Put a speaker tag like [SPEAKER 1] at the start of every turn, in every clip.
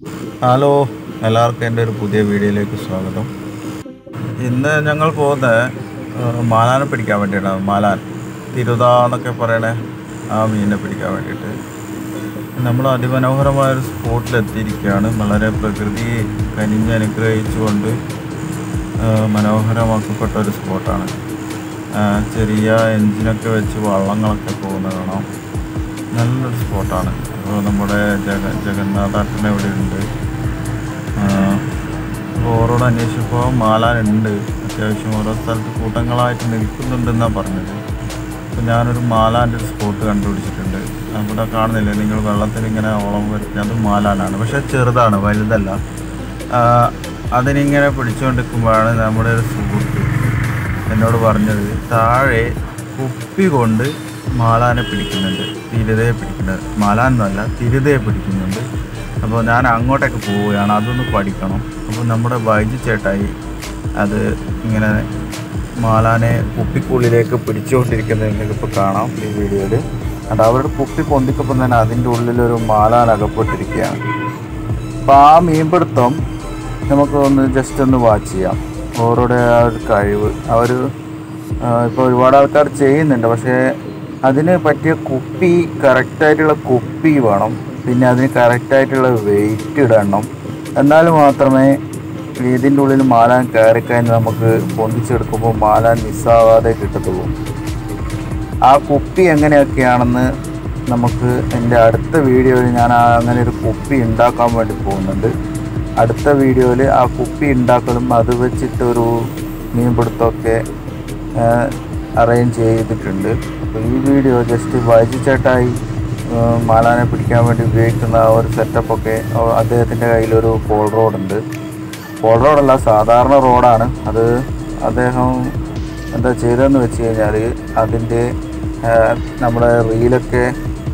[SPEAKER 1] hello എല്ലാവർക്കും എൻ്റെ ഒരു പുതിയ വീഡിയോയിലേക്ക് സ്വാഗതം ഇന്ന് ഞങ്ങൾ പോകുന്നത് മാലാനെ പിടിക്കാൻ വേണ്ടിയിട്ടാണ് മാലാൻ തിരുത എന്നൊക്കെ പറയണേ ആ മീനിനെ പിടിക്കാൻ വേണ്ടിയിട്ട് നമ്മൾ അതിമനോഹരമായ ഒരു സ്പോട്ടിലെത്തിയിരിക്കുകയാണ് വളരെ പ്രകൃതി കനിഞ്ഞനുഗ്രഹിച്ചുകൊണ്ട് ആ, മനോഹരമാക്കപ്പെട്ട ഒരു സ്പോട്ടാണ് ആ, ചെറിയ എൻജിനൊക്കെ വെച്ച് വള്ളങ്ങളൊക്കെ പോകുന്നത് കാണാം നല്ലൊരു സ്പോട്ടാണ് അപ്പോൾ നമ്മുടെ ജഗ ജഗന്നാഥാട്ടൻ ഇവിടെ ഉണ്ട് ഓരോട് അന്വേഷിച്ചപ്പോൾ മാലാനുണ്ട് അത്യാവശ്യം ഓരോ സ്ഥലത്ത് കൂട്ടങ്ങളായിട്ട് നിൽക്കുന്നുണ്ടെന്നാണ് പറഞ്ഞത് അപ്പോൾ ഞാനൊരു മാലാൻ്റെ ഒരു സ്പോട്ട് കണ്ടുപിടിച്ചിട്ടുണ്ട് അവിടെ കാണുന്നില്ലേ നിങ്ങൾ വെള്ളത്തിൽ ഇങ്ങനെ ഓളം വരയ്ക്കുക അത് മാലാനാണ് പക്ഷേ ചെറുതാണ് വലുതല്ല ആ, അതിനിങ്ങനെ പിടിച്ചുകൊണ്ടിരിക്കുമ്പോഴാണ് നമ്മുടെ ഒരു സുഹൃത്ത് എന്നോട് പറഞ്ഞത് താഴെ കുപ്പി കൊണ്ട് മാലാനെ പിടിക്കുന്നുണ്ട് തിരുതയെ പിടിക്കുന്നുണ്ട് മാലാൻ എന്നല്ല തിരുതയെ പിടിക്കുന്നുണ്ട് അപ്പോൾ ഞാൻ അങ്ങോട്ടേക്ക് പോവുകയാണ് അതൊന്ന് പഠിക്കണം അപ്പോൾ നമ്മുടെ ബൈജു ചേട്ടായി അത് ഇങ്ങനെ മാലാനെ കുപ്പിക്കുള്ളിലേക്ക് പിടിച്ചുകൊണ്ടിരിക്കുന്നത് നിങ്ങൾക്കിപ്പോൾ കാണാം ഈ വീഡിയോയിൽ അത് അവരുടെ കുപ്പി പൊന്തിക്കപ്പം തന്നെ അതിൻ്റെ ഉള്ളിലൊരു മാലാൻ അകപ്പെട്ടിരിക്കുകയാണ് അപ്പോൾ ആ മീൻപിടുത്തം നമുക്ക് ഒന്ന് ജസ്റ്റ് ഒന്ന് വാച്ച് ചെയ്യാം അവരുടെ ആ ഒരു കഴിവ് അവർ ഇപ്പോൾ ഒരുപാട് ആൾക്കാർ ചെയ്യുന്നുണ്ട് പക്ഷേ അതിന് പറ്റിയ കുപ്പി കറക്റ്റായിട്ടുള്ള കുപ്പി വേണം പിന്നെ അതിന് കറക്റ്റായിട്ടുള്ള വെയിറ്റ് ഇടണം എന്നാൽ മാത്രമേ ഇതിൻ്റെ ഉള്ളിൽ മാലാൻ കയറിക്കഴിഞ്ഞ് നമുക്ക് പൊന്തിച്ചെടുക്കുമ്പോൾ മാലാൻ മിസ്സാവാതെ കിട്ടത്തുള്ളൂ ആ കുപ്പി എങ്ങനെയൊക്കെയാണെന്ന് നമുക്ക് എൻ്റെ അടുത്ത വീഡിയോയിൽ ഞാൻ ആ അങ്ങനെ ഒരു കുപ്പി ഉണ്ടാക്കാൻ വേണ്ടി പോകുന്നുണ്ട് അടുത്ത വീഡിയോയിൽ ആ കുപ്പി ഉണ്ടാക്കലും അത് വെച്ചിട്ട് ഒരു മീൻപിടുത്തമൊക്കെ അറേഞ്ച് ചെയ്തിട്ടുണ്ട് അപ്പോൾ ഈ വീഡിയോ ജസ്റ്റ് വൈജിച്ചേട്ടായി മാലാനെ പിടിക്കാൻ വേണ്ടി ഉപയോഗിക്കുന്ന ആ ഒരു സെറ്റപ്പൊക്കെ അദ്ദേഹത്തിൻ്റെ കയ്യിലൊരു പോൾ റോഡുണ്ട് പോൾ റോഡല്ല സാധാരണ റോഡാണ് അത് അദ്ദേഹം എന്താ ചെയ്തതെന്ന് വെച്ച് കഴിഞ്ഞാൽ അതിൻ്റെ നമ്മുടെ റീലൊക്കെ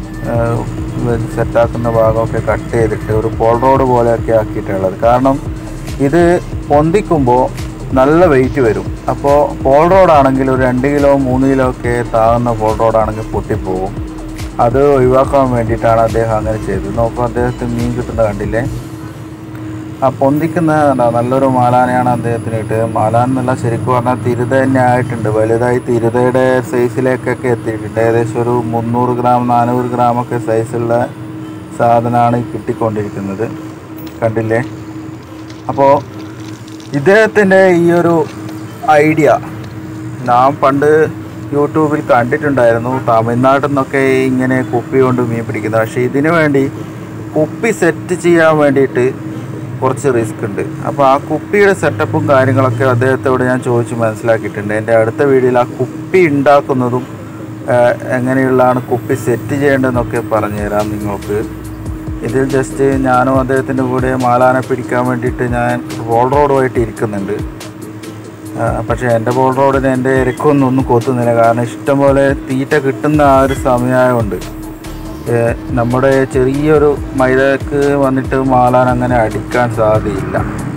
[SPEAKER 1] സെറ്റാക്കുന്ന ഭാഗമൊക്കെ കട്ട് ചെയ്തിട്ട് ഒരു പോൾ റോഡ് പോലെയൊക്കെ ആക്കിയിട്ടുള്ളത് കാരണം ഇത് പൊന്തിക്കുമ്പോൾ നല്ല വെയിറ്റ് വരും അപ്പോൾ പോൾ റോഡാണെങ്കിൽ ഒരു രണ്ട് കിലോ മൂന്ന് കിലോ ഒക്കെ താകുന്ന പോൾ റോഡാണെങ്കിൽ പൊട്ടിപ്പോവും അത് ഒഴിവാക്കാൻ വേണ്ടിയിട്ടാണ് അദ്ദേഹം അങ്ങനെ ചെയ്തത് നോക്കുമ്പോൾ അദ്ദേഹത്തിന് മീൻ കിട്ടുന്ന കണ്ടില്ലേ ആ പൊന്തിക്കുന്ന എന്താ നല്ലൊരു മാലാനയാണ് അദ്ദേഹത്തിന് കിട്ടിയത് മാലാൻ എന്നല്ല ശരിക്കും പറഞ്ഞാൽ തിരുത തന്നെ ആയിട്ടുണ്ട് വലുതായി തിരുതയുടെ സൈസിലേക്കൊക്കെ എത്തിയിട്ടുണ്ട് ഏകദേശം ഒരു മുന്നൂറ് ഗ്രാം നാനൂറ് ഗ്രാമൊക്കെ സൈസുള്ള സാധനമാണ് ഈ കിട്ടിക്കൊണ്ടിരിക്കുന്നത് കണ്ടില്ലേ അപ്പോൾ ഇദ്ദേഹത്തിൻ്റെ ഈ ഒരു ഐഡിയ നാം പണ്ട് യൂട്യൂബിൽ കണ്ടിട്ടുണ്ടായിരുന്നു തമിഴ്നാട്ടിൽ നിന്നൊക്കെ ഇങ്ങനെ കുപ്പി കൊണ്ട് മീൻ പിടിക്കുന്നത് പക്ഷേ ഇതിനു വേണ്ടി കുപ്പി സെറ്റ് ചെയ്യാൻ വേണ്ടിയിട്ട് കുറച്ച് റിസ്ക് ഉണ്ട് അപ്പോൾ ആ കുപ്പിയുടെ സെറ്റപ്പും കാര്യങ്ങളൊക്കെ അദ്ദേഹത്തോട് ഞാൻ ചോദിച്ച് മനസ്സിലാക്കിയിട്ടുണ്ട് എൻ്റെ അടുത്ത വീഡിയോയിൽ ആ കുപ്പി ഉണ്ടാക്കുന്നതും ആ, എങ്ങനെയുള്ളതാണ് കുപ്പി സെറ്റ് ചെയ്യേണ്ടതെന്നൊക്കെ പറഞ്ഞു തരാം നിങ്ങൾക്ക് ഇതിൽ ജസ്റ്റ് ഞാനും അദ്ദേഹത്തിൻ്റെ കൂടെ മാലാനെ പിടിക്കാൻ വേണ്ടിയിട്ട് ഞാൻ റോൾ റോഡുമായിട്ട് ഇരിക്കുന്നുണ്ട് ആ, പക്ഷേ എൻ്റെ ബോൾ റോഡിന് എൻ്റെ ഇരക്കൊന്നും ഒന്നും കൊത്തുന്നില്ല കാരണം ഇഷ്ടംപോലെ തീറ്റ കിട്ടുന്ന ആ ഒരു സമയമായതുകൊണ്ട് ഏ, നമ്മുടെ ചെറിയൊരു മൈദക്ക് വന്നിട്ട് മാലാൻ അങ്ങനെ അടിക്കാൻ സാധ്യതയില്ല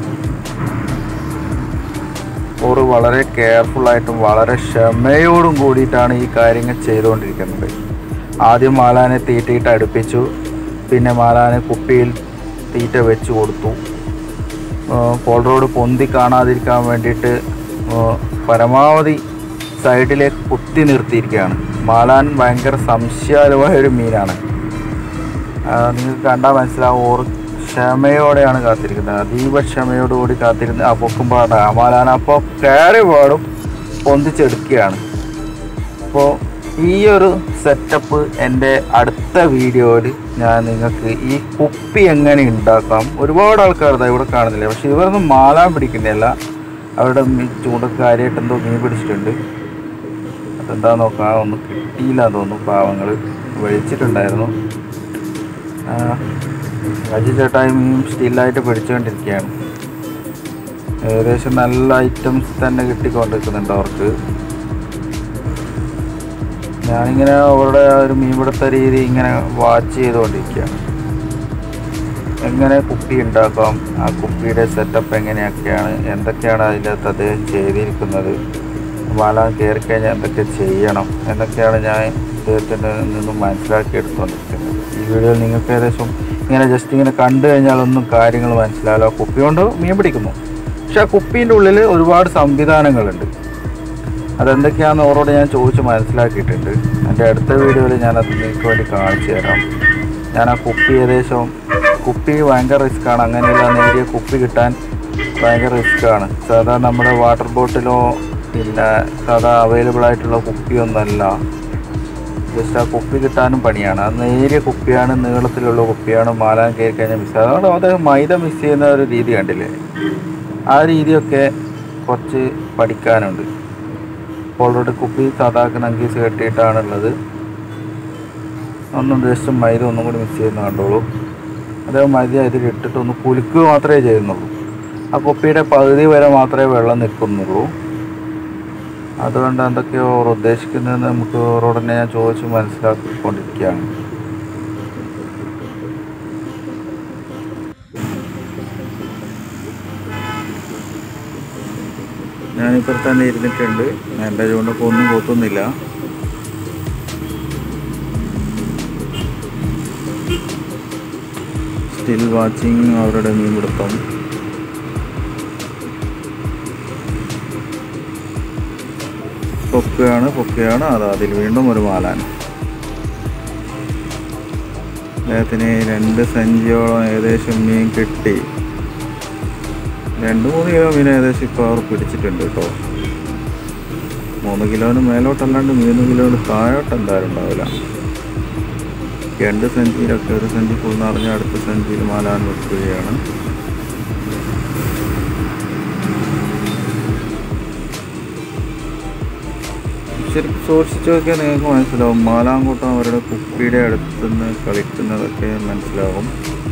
[SPEAKER 1] ഓർ വളരെ കെയർഫുള്ളായിട്ടും വളരെ ക്ഷമയോടും കൂടിയിട്ടാണ് ഈ കാര്യങ്ങൾ ചെയ്തുകൊണ്ടിരിക്കുന്നത് ആദ്യം മാലാനെ തീറ്റയിട്ട് അടുപ്പിച്ചു പിന്നെ മാലാനെ കുപ്പിയിൽ തീറ്റ വെച്ച് കൊടുത്തു പോൾ റോഡ് പൊന്തി കാണാതിരിക്കാൻ വേണ്ടിയിട്ട് ആ, പരമാവധി സൈഡിലേക്ക് കുത്തി നിർത്തിയിരിക്കുകയാണ് മാലാൻ ഭയങ്കര സംശയാലുമായ ഒരു മീനാണ് ആ, നിങ്ങൾക്ക് കണ്ടാൽ മനസ്സിലാവും ഓർ ക്ഷമയോടെയാണ് കാത്തിരിക്കുന്നത് അതീവ ക്ഷമയോടുകൂടി കാത്തിരുന്ന് ആ പൊക്കുമ്പോൾ ആ മാലാൻ അപ്പോൾ കയറി പാടും പൊന്തിച്ചെടുക്കുകയാണ് അപ്പോൾ ഈ ഒരു സെറ്റപ്പ് എൻ്റെ അടുത്ത വീഡിയോയിൽ ഞാൻ നിങ്ങൾക്ക് ഈ കുപ്പി എങ്ങനെ ഉണ്ടാക്കാം ഒരുപാട് ആൾക്കാർ ദാ ഇവിടെ കാണുന്നില്ല പക്ഷെ ഇവരൊന്നും മാലാൻ പിടിക്കുന്നില്ല അവരുടെ മീൻ ചൂണ്ടക്ക് കാര്യമായിട്ട് എന്തോ മീൻ പിടിച്ചിട്ടുണ്ട് അതെന്താ നോക്കാം ഒന്നും കിട്ടിയില്ല എന്ന് തോന്നുന്നു പാവങ്ങൾ വലിച്ചിട്ടുണ്ടായിരുന്നു അജി ചേട്ടായി മീൻ സ്റ്റില്ലായിട്ട് പിടിച്ചുകൊണ്ടിരിക്കുകയാണ് ഏകദേശം നല്ല ഐറ്റംസ് തന്നെ കിട്ടിക്കൊണ്ടിരിക്കുന്നുണ്ട് അവർക്ക് ഞാനിങ്ങനെ അവരുടെ ആ ഒരു മീൻപിടുത്ത രീതി ഇങ്ങനെ വാച്ച് ചെയ്തുകൊണ്ടിരിക്കുകയാണ് എങ്ങനെ കുപ്പി ഉണ്ടാക്കാം ആ കുപ്പിയുടെ സെറ്റപ്പ് എങ്ങനെയൊക്കെയാണ് എന്തൊക്കെയാണ് അതിൻ്റെ അകത്ത് അദ്ദേഹം ചെയ്തിരിക്കുന്നത് വല കയറി കഴിഞ്ഞാൽ എന്തൊക്കെ ചെയ്യണം എന്നൊക്കെയാണ് ഞാൻ ഇദ്ദേഹത്തിൻ്റെ നിന്നും മനസ്സിലാക്കിയെടുത്തുകൊണ്ടിരിക്കുന്നത് ഈ വീഡിയോയിൽ നിങ്ങൾക്ക് ഏകദേശം ഇങ്ങനെ ജസ്റ്റ് ഇങ്ങനെ കണ്ടു കഴിഞ്ഞാൽ ഒന്നും കാര്യങ്ങൾ മനസ്സിലാവില്ല കുപ്പി കൊണ്ട് മീൻ പിടിക്കുന്നു പക്ഷെ ആ കുപ്പീൻ്റെ ഉള്ളിൽ ഒരുപാട് സംവിധാനങ്ങളുണ്ട് അതെന്തൊക്കെയാണെന്ന് അവരോട് ഞാൻ ചോദിച്ച് മനസ്സിലാക്കിയിട്ടുണ്ട് എൻ്റെ അടുത്ത വീഡിയോയിൽ ഞാൻ അത് നിങ്ങൾക്ക് വേണ്ടി കാണിച്ചു തരാം ഞാൻ ആ കുപ്പി ഏകദേശം കുപ്പി ഭയങ്കര റിസ്ക്കാണ് അങ്ങനെയുള്ള നേരിയ കുപ്പി കിട്ടാൻ ഭയങ്കര റിസ്ക്കാണ് സാധാ നമ്മുടെ വാട്ടർ ബോട്ടിലോ പിന്നെ സാധാ അവൈലബിൾ ആയിട്ടുള്ള കുപ്പിയൊന്നല്ല ജസ്റ്റ് ആ കുപ്പി കിട്ടാനും പണിയാണ് അത് നേരിയ കുപ്പിയാണ് നീളത്തിലുള്ള കുപ്പിയാണ് മാലാൻ കയറി കഴിഞ്ഞാൽ മിസ് അതുകൊണ്ട് അത് മൈദ മിസ് ചെയ്യുന്ന ഒരു രീതി കണ്ടില്ലേ ആ രീതിയൊക്കെ കുറച്ച് പഠിക്കാനുണ്ട് ഓൾറെഡി കുപ്പി സാധാരണ നങ്കീസ് കെട്ടിയിട്ടാണുള്ളത് ഒന്നും ജസ്റ്റ് മൈദ ഒന്നും കൂടി മിക്സ് ചെയ്യുന്ന കണ്ടോളൂ അതേ മൈദ ഇതിൽ ഇട്ടിട്ട് ഒന്ന് കുലുക്കുക മാത്രമേ ചെയ്യുന്നുള്ളൂ ആ കുപ്പിയുടെ പകുതി വരെ മാത്രമേ വെള്ളം നിൽക്കുന്നുള്ളൂ അതുകൊണ്ട് എന്തൊക്കെയോ അവർ ഉദ്ദേശിക്കുന്നതെന്ന് നമുക്ക് അവരോട് തന്നെ ഞാൻ ചോദിച്ച് മനസ്സിലാക്കിക്കൊണ്ടിരിക്കുകയാണ് ഞാനിപ്പോൾ തന്നെ ഇരുന്നിട്ടുണ്ട് എൻ്റെ ചൂണ്ടൊക്കെ ഒന്നും കൊത്തുന്നില്ല സ്റ്റിൽ വാച്ചിങ് അവരുടെ മീൻപിടുത്തം പൊക്കുകയാണ് പൊക്കുകയാണ് അത് അതിൽ വീണ്ടും ഒരു മാലാൻ അദ്ദേഹത്തിന് രണ്ട് സഞ്ചിയോളം ഏകദേശം മീൻ കിട്ടി രണ്ട് മൂന്ന് കിലോ മീൻ ഏകദേശം ഇപ്പോൾ അവർ പിടിച്ചിട്ടുണ്ട് കേട്ടോ മൂന്ന് കിലോന് മേലോട്ടല്ലാണ്ട് മൂന്ന് കിലോന് താഴോട്ട് എന്തായാലും ഉണ്ടാവില്ല രണ്ട് സെഞ്ചിയിലൊക്കെ ഒരു സെഞ്ചി ഫുൾ നിറഞ്ഞ അടുത്ത സെഞ്ചിയിൽ മാലാൻ വെക്കുകയാണ് ശരിക്കും സൂക്ഷിച്ച് നോക്കിയാൽ നിങ്ങൾക്ക് മനസ്സിലാവും മാലാങ്കൂട്ടം അവരുടെ കുപ്പിയുടെ അടുത്തുനിന്ന് കളിക്കുന്നതൊക്കെ മനസ്സിലാവും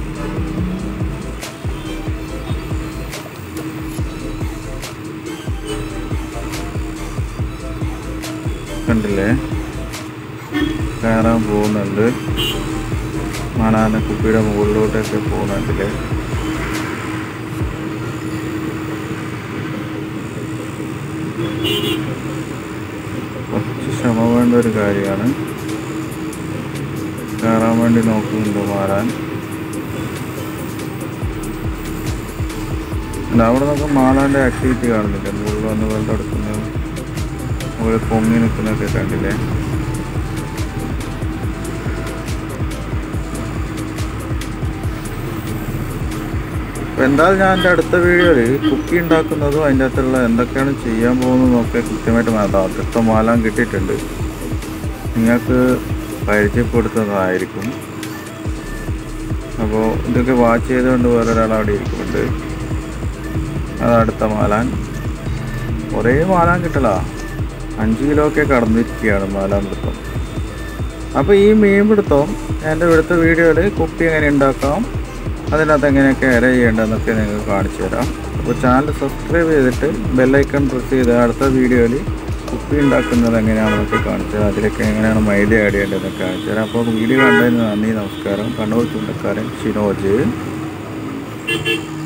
[SPEAKER 1] കണ്ടില്ലേ കയറാൻ പോകുന്നുണ്ട് മാനാന കുപ്പിയുടെ മുകളിലോട്ടൊക്കെ പോകുന്നുണ്ടല്ലേ കുറച്ച് ക്ഷമ വേണ്ട ഒരു കാര്യമാണ് കയറാൻ വേണ്ടി നോക്കുന്നുണ്ട് മാറാൻ അല്ല അവിടെ നമുക്ക് മാലാൻ്റെ ആക്ടിവിറ്റി കാണുന്നില്ല മുകളിൽ വന്ന് വെള്ളം എടുക്കുന്നത് മുകളിൽ പൊങ്ങി നിൽക്കുന്നതൊക്കെ കണ്ടില്ലേ അപ്പോൾ എന്തായാലും ഞാൻ എൻ്റെ അടുത്ത വീഡിയോയിൽ കുക്കി ഉണ്ടാക്കുന്നതും അതിൻ്റെ അകത്തുള്ള എന്തൊക്കെയാണ് ചെയ്യാൻ പോകുന്നതും ഒക്കെ കൃത്യമായിട്ട് മാതാ ആദ്യത്തെ മാലാൻ കിട്ടിയിട്ടുണ്ട് നിങ്ങൾക്ക് പരിചയപ്പെടുത്തുന്നതായിരിക്കും അപ്പോൾ ഇതൊക്കെ വാച്ച് ചെയ്തുകൊണ്ട് വേറൊരാൾ അവിടെ ഇരിക്കുന്നുണ്ട് അത് അടുത്ത മാലാൻ കുറേ മാലാൻ കിട്ടല അഞ്ച് കിലോ ഒക്കെ കടന്നിരിക്കുകയാണ് മാലാൻ പിടുത്തം അപ്പോൾ ഈ മീൻ പിടുത്തം എൻ്റെ ഇവിടുത്തെ വീഡിയോയിൽ കുപ്പി എങ്ങനെ ഉണ്ടാക്കാം അതിനകത്ത് എങ്ങനെയൊക്കെ ഇര ചെയ്യേണ്ടതെന്നൊക്കെ നിങ്ങൾക്ക് കാണിച്ചു തരാം അപ്പോൾ ചാനൽ സബ്സ്ക്രൈബ് ചെയ്തിട്ട് ബെല്ലൈക്കൺ പ്രസ് ചെയ്ത് അടുത്ത വീഡിയോയിൽ കുപ്പി ഉണ്ടാക്കുന്നത് എങ്ങനെയാണെന്നൊക്കെ കാണിച്ചു തരാം അതിലൊക്കെ എങ്ങനെയാണ് മൈദ ആഡ് ചെയ്യേണ്ടതെന്നൊക്കെ കാണിച്ചു തരാം അപ്പോൾ വീഡിയോ കണ്ടതിന് നന്ദി നമസ്കാരം കണ്ണൂർ ചുണ്ടക്കാരൻ ഷിനോജ്